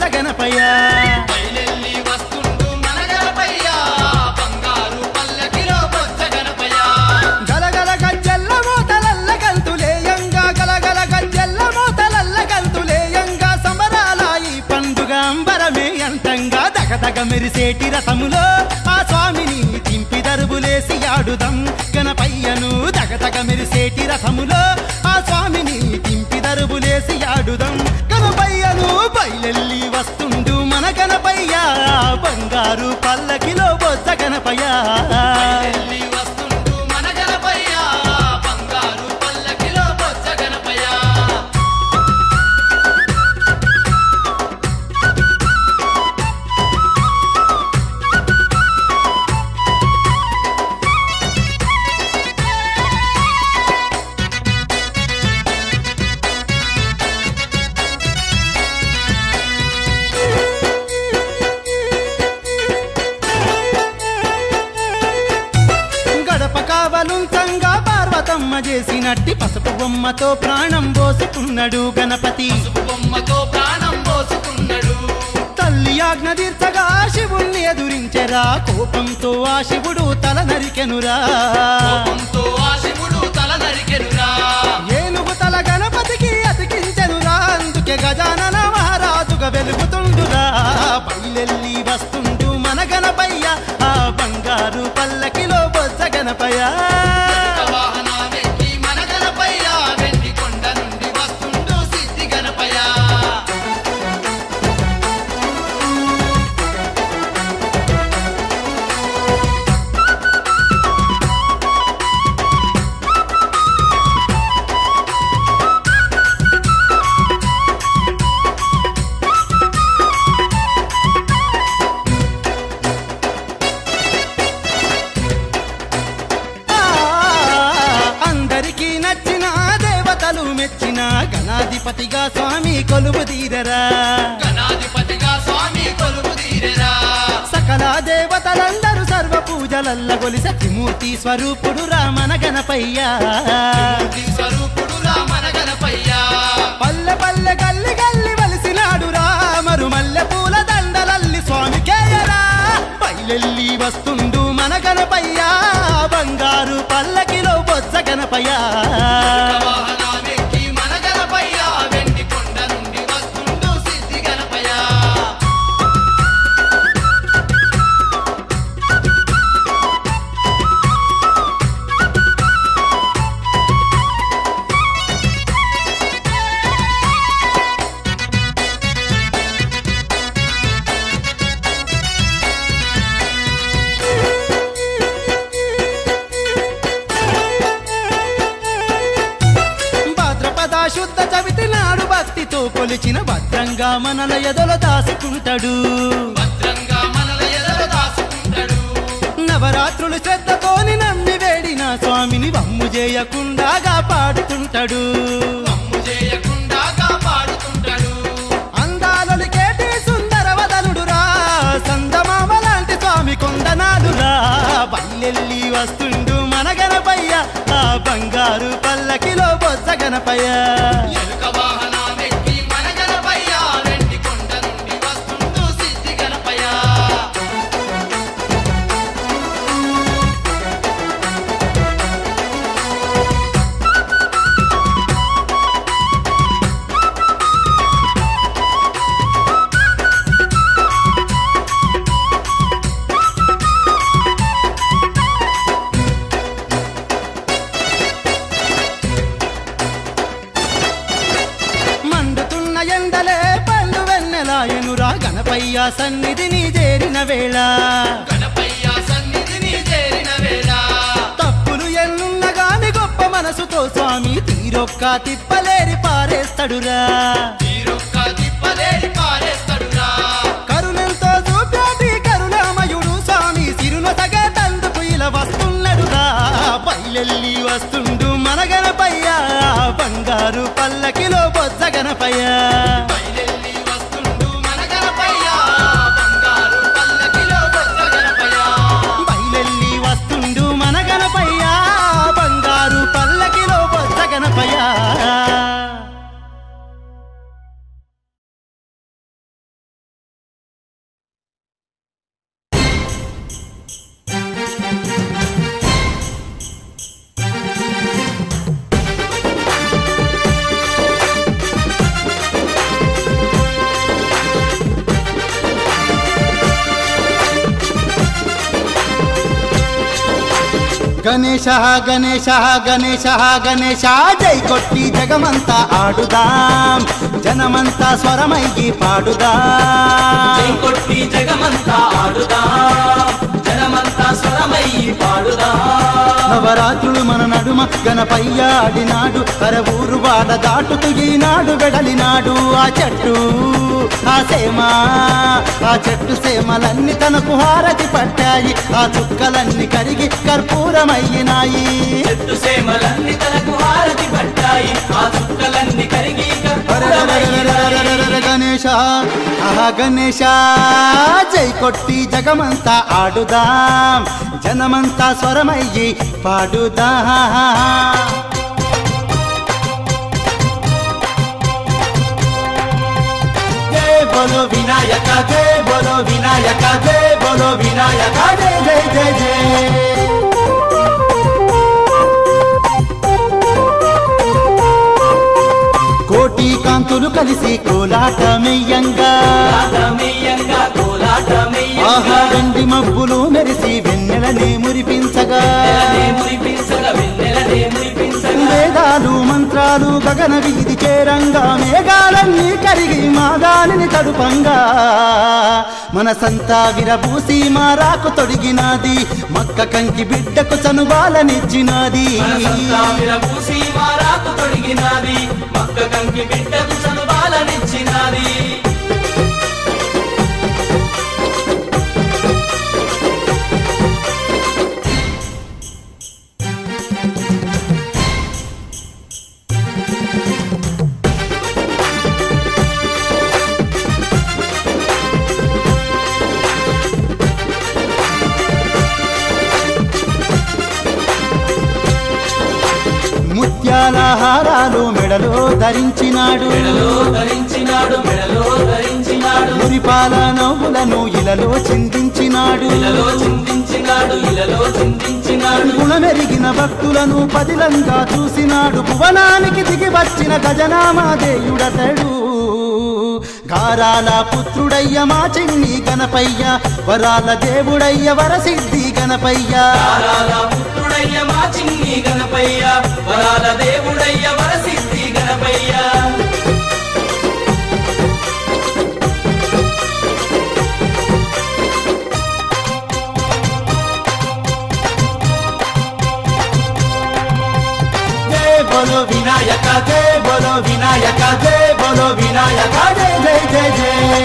గణపయ్య బయలెల్లి వస్తుండు మన గణపయ్య బంగారు పల్లకిలో బొజ్జ గణపయ్య గలగల గజ్జెల్ల మోతలల్ల గంతులేయంగా గలగల గజ్జెల్ల మోతలల్ల గంతులేయంగా సంబరాల ఈ పండుగ అంబరమే అంతంగా దగదగ మెరిసేటి రథములో ఆ స్వామిని దింపి దరుబులేసి ఆడుదం గణపయ్యను దగదగ మెరిసేటి రథములో ఆ స్వామిని దింపి దరుబులేసి ఆడుదం గణపయ్యను బయలెల్లి వస్తుండు మన గణపయ్య బంగారు పల్లకిలో బొజ్జ గణపయ్య బయలెల్లి వస్తుండు మన గణపయ్య బంగారు పల్లకిలో బొజ్జ గణపయ్య గడప కావలుంచంగా పార్వతమ్మ చేసినట్టి పసుపు బొమ్మతో ప్రాణం పోసుకున్నాడు గణపతి బొమ్మతో ప్రాణం పోసుకున్నాడు తల్లి ఆజ్ఞ తీర్చగా శివుణ్ణి ఎదురించెరా కోపంతో ఆ శివుడు తల నరికెనురా కోపంతో ఆ శివుడు తల నరికెనురా ఏనుగు తల గణపతికి అతికించెనురా అందుకే గజానన మహారాజుగా వెలుగుతుండురా బయలెల్లి వస్తుండు మన గణపయ్య ఆ బంగారు పల్లకిలో బొజ్జ గణపయ్య వాహనామెక్కి మన గణపయ్య వెండి కొండ నుండి వస్తుండు సిద్ధి గణపయ్య ఆ, అందరికీ నచ్చిన దేవతలు మెచ్చిన గణాధిపతిగా స్వామి కొలువు తీరరా గణాధిపతిగా స్వామి కొలువు తీరెరా సకల దేవతలందరూ సర్వ పూజలల్ల గొలిస త్రిమూర్తి స్వరూపుడు రామన గణపయ్య త్రిమూర్తి స్వరూపుడు రామన గణపయ్య పల్లె పల్లె గల్లి గల్లి వలిసినాడు రామరు మల్లె పూల దండలల్లి స్వామి కేయరా బయలెల్లి వస్తుండు మన గణపయ్య బంగారు పల్లకిలో బొత్స గణపయ్య వాహనామెక్కి మన గణపయ్య వెండి కొండ నుండి వస్తుండు సిద్ధి గణపయ్య భాద్రపద శుద్ధ చవితి నాడు భక్తితో కొలిచిన భద్రంగా మనల ఎదల దాసుకుంటాడు భద్రంగా మనల ఎదర దాసుకుంటాడు నవరాత్రులు శ్రద్ధతోని నమ్మి వేడిన స్వామిని వమ్ము చేయకుండా పాడుతుంటాడు మమ్ము చేయకుండా కాపాడుతుంటాడు అందాలొలికేటి సుందర వదనుడురా సందమామ లాంటి స్వామి కొందనాలురా బయలెల్లి వస్తుండు మన గణపయ్య ఆ బంగారు పల్లకిలో బొత్స గణపయ్య ఎలుక వాహనామెక్కి మన గణపయ్య వెండి కొండ నుండి వస్తుండు సిద్ధి గణపయ్య మండుతున్న ఎండలే పళ్ళు వెన్నెలాయనురా గణపయ్య సన్నిధిని చేరిన వేళ గణపయ్య సన్నిధిని చేరిన వేళ తప్పులు ఎన్నున్న గాని గొప్ప మనసుతో స్వామి తీరొక్క తిప్పలేరి పారేస్తాడురా తీరొక్క తిప్పలేని పారేస్తాడురా కరుణంతో చూపాటి కరుణామయుడు స్వామి సిరునొసగా తందుకు ఇలా వస్తున్నాడురా బయలెల్లి వస్తుండు మన గణపయ్య బంగారు పల్లకిలో బొజ్జ గణపయ్య బయలెల్లి వస్తుండు మన గణపయ్య బంగారు పల్లకిలో బొజ్జ గణపయ్య బయలెల్లి వస్తుండు మన గణపయ్య బంగారు పల్లకిలో బొజ్జ గణపయ్య గణేశ గణేశ గణేశ గణేశ జై కొట్టి జగమంతా ఆడుదాం జనమంతా స్వరమయ్యి పాడుదాం జై కొట్టి జగమంతా ఆడుదా జనమంతా స్వరమయ్యి పాడుదా నవరాత్రులు మన నడుమ గణపయ్య ఆడినాడు అర ఊరు వాడ దాటుతూ ఈనాడు వెడలినాడు ఆ చెట్టు ఆ సేమ ఆ చెట్టు సేమలన్నీ తనకు హారతి పట్టాయి ఆ చుక్కలన్నీ కరిగి కర్పూరమయ్యినాయి చెట్టు సేమలన్నీ తనకు హారతి పట్టాయి ఆ చుక్కలన్నీ కరిగి అరెరెరెరెరెరెరెరెరె గణేశ ఆహా గణేశ జై కొట్టి జగమంతా ఆడుదాం జనమంతా స్వరమయ్యి పాడుదా జై బోలో వినాయక జై బోలో వినాయక జై బోలో వినాయక జై జై జై జై కోటి కాంతులు కలిసి కోలాటమయ్యంగా కోలాటమేయంగా కోలాటమేయంగా ఆహా వెండి మబ్బులు మెరిసి వెన్నెలనే మురిపించగా వెన్నెలనే మురిపించగా వెన్నెలనే మురిపించగా వేదాలు మంత్రాలు గగన వీధి చేరంగా మేఘాలన్నీ కరిగి మాగాలిని తడుపంగా మనసంతా విరబూసి మారాకు తొడిగినాది మక్క కంకి బిడ్డకు చనుబాలనిచ్చినాది మనసంతా విరబూసి మారాకు తొడిగినాది మక్క కంకి బిడ్డకు చనుబాలనిచ్చినాది ముత్యాల హారాలు మెడలో ధరించినాడు మెడలో ధరించినాడు మెడలో ధరించినాడు మురిపాల నవ్వులను ఇలలో చిందించినాడు ఇలలో చిందించినాడు ఇలలో చిందించినాడు గుణమెరిగిన భక్తులను పదిలంగా చూసినాడు భువనానికి దిగి వచ్చిన గజనామాదేయుడతడు గారాల పుత్రుడయ్య మా చిన్ని గణపయ్య వరాల దేవుడయ్య వరసిద్ధి గణపయ్య వరాల పుత్రుడయ్య మా చిన్ని గణపయ్య వరాల దేవుడయ్య వరసిద్ధి గణపయ్య జై బోలో వినాయక జై బోలో వినాయక జై బోలో వినాయక జై జై జై జై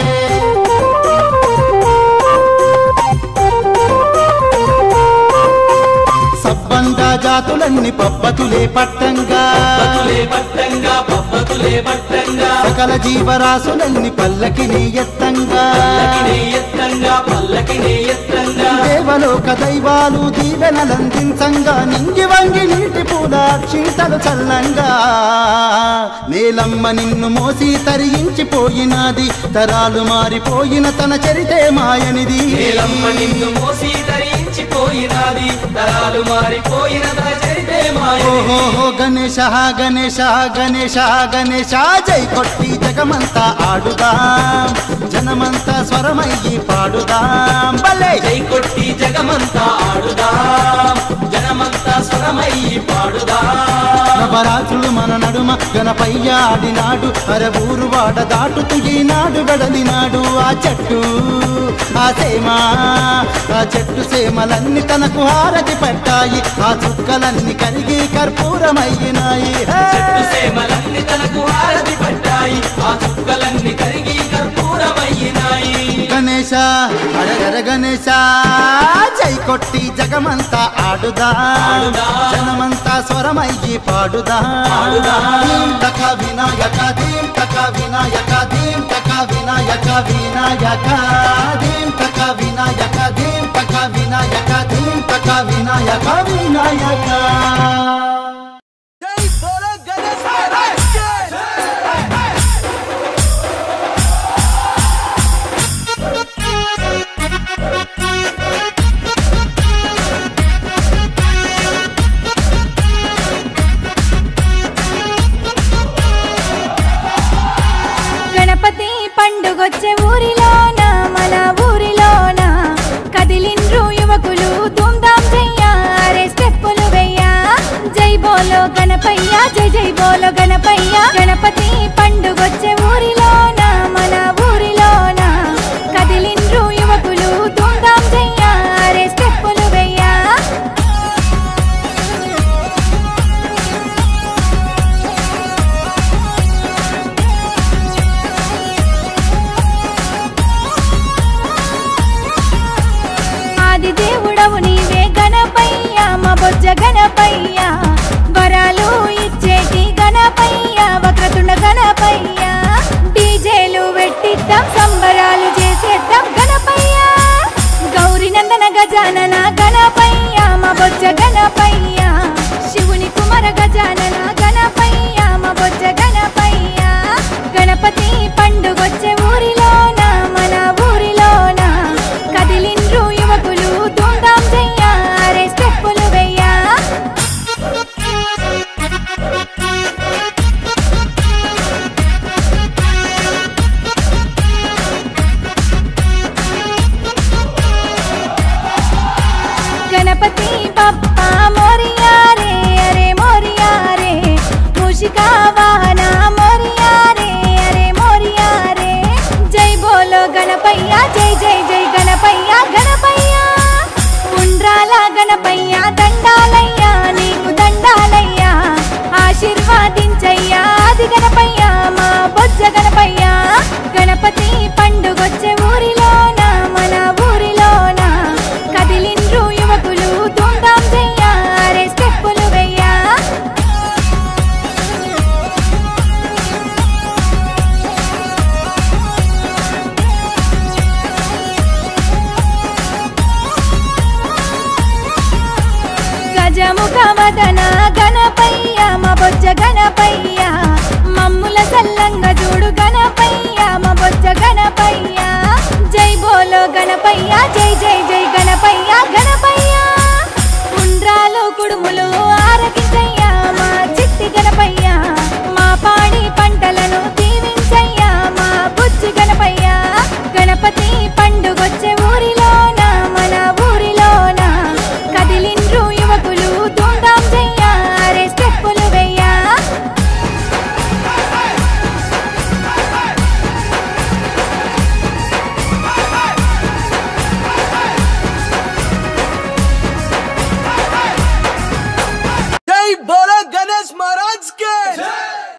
సబ్బంగా జాతులన్నీ పబ్బతులే పట్టంగా పబ్బతులే పట్టంగా పబ్బతులే పట్టంగా సకల జీవరాశులన్నీ పల్లకిని ఎత్తంగా పల్లకినే ఎత్తంగా పల్లకినే ఎత్తంగా దేవలోక దైవాలు దీవెనలందించంగా నింగి వంగి నీటి పూల క్షీతలు చల్లంగా నేలమ్మ నిన్ను మోసి తరించిపోయినది తరాలు మారిపోయిన తన చరితే మాయనిది నీలమ్మ నిన్ను మోసి ధరించిపోయినది తరాలు మారిపోయిన తన చరితే మాయ ఓహో గణేశ గణేశ గణేశ గణేశ జై కొట్టి జగమంతా ఆడుదాం జనమంతా స్వరమయ్యి పాడుదాం భలే జై కొట్టి జగమంతా ఆడుదాం జనమంతా స్వరమయ్యి పాడుదాం నవరాత్రులు మన నడుమ గణపయ్య ఆడినాడు అర ఊరు వాడ దాటుతూ ఈనాడు వెడలినాడు ఆ చెట్టు ఆ సేమ ఆ చెట్టు సేమలన్నీ తనకు హారతి పట్టాయి ఆ చుక్కలన్నీ కరిగి కర్పూరమయ్యినాయి హే! చెట్టు సేమలన్నీ తనకు హారతి పట్టాయి ఆ చుక్కలన్నీ కరిగి కర్పూరమయ్యినాయి గణేశ అరగర గణేశ జై కొట్టి జగమంతా ఆడుదా ఆడుదా. జనమంతా స్వరమయ్యి పాడుదా పాడుదా. దీం తక వినాయక దీం తక వినాయక దీం తక వినాయక వినాయక దీం తక వినాయక దీం తక వినాయక దీం తక వినాయక వినాయక జై బోలో గణేశ మహారాజ్ గణపతి పండుగొచ్చే ఊరిలోన మన ఊరిలోన కదిలిండ్రు యువకులు ధూమ్ధాం చెయ్యారే స్టెప్పులు బోలో గణపయ్య జై జై బోలో గణపయ్య గణపతి పండుగొచ్చే ఊరిలోన మన ఊరిలోన కదిలిండ్రు యువకులు ధూమ్ధాం చెయ్య రే స్టెప్పులు వెయ్యా ఆది దేవుడవు నీవే గణపయ్య మా బొజ్జ గణపయ్య వరాలు ఇచ్చేటి గణపయ్య వక్రతుండ గణపయ్య డీజేలు పెట్టిద్దాం సంబరాలు చేసేద్దాం గణపయ్య గౌరి నందన గజానన గణపయ్య మా బొజ్జ గణపయ్య శివుని కుమార గజానన గణపయ్య మా బొజ్జ గణపయ్య గణపతి పండుగొచ్చే ఊరిలోన మన ఊరిలోన కదిలిండ్రు యువకులు ధూమ్ధాం చెయ్య రే స్టెప్పులు వెయ్యా గణపతి బప్ప మోరియా రే అరే మోరియా రే మూషికా వాహన మోరియా రే అరే మోరియా రే జై బోలో గణపయ్య జై జై జై గణపయ్య గణపయ్య ఉండ్రాల గణపయ్య దండాలయ్య నీకు దండాలయ్య ఆశీర్వాదించయ్యా ఆది గణపయ్య మా బొజ్జ గణపయ్య గణపతి పండుగొచ్చే ఊరిలోన మన ఊరిలోన కదిలిండ్రు యువకులు ధూమ్ధాం చెయ్య రే స్టెప్పులు వెయ్యా గజముఖ వదన గణపయ్య మా బొజ్జ గణపయ్య మమ్ముల సల్లంగ చూడు గణపయ్య మా బొజ్జ గణపయ్య జై బోలో గణపయ్య జై జై జై గణపయ్య గణపయ్య ఉండ్రాలు కుడుములు ఆరగించయ్య మా చిట్టి గణపయ్య మా పాడి పంటలను దీవించయ్య మా బుజ్జి గణపయ్య గణపతి పండుగొచ్చే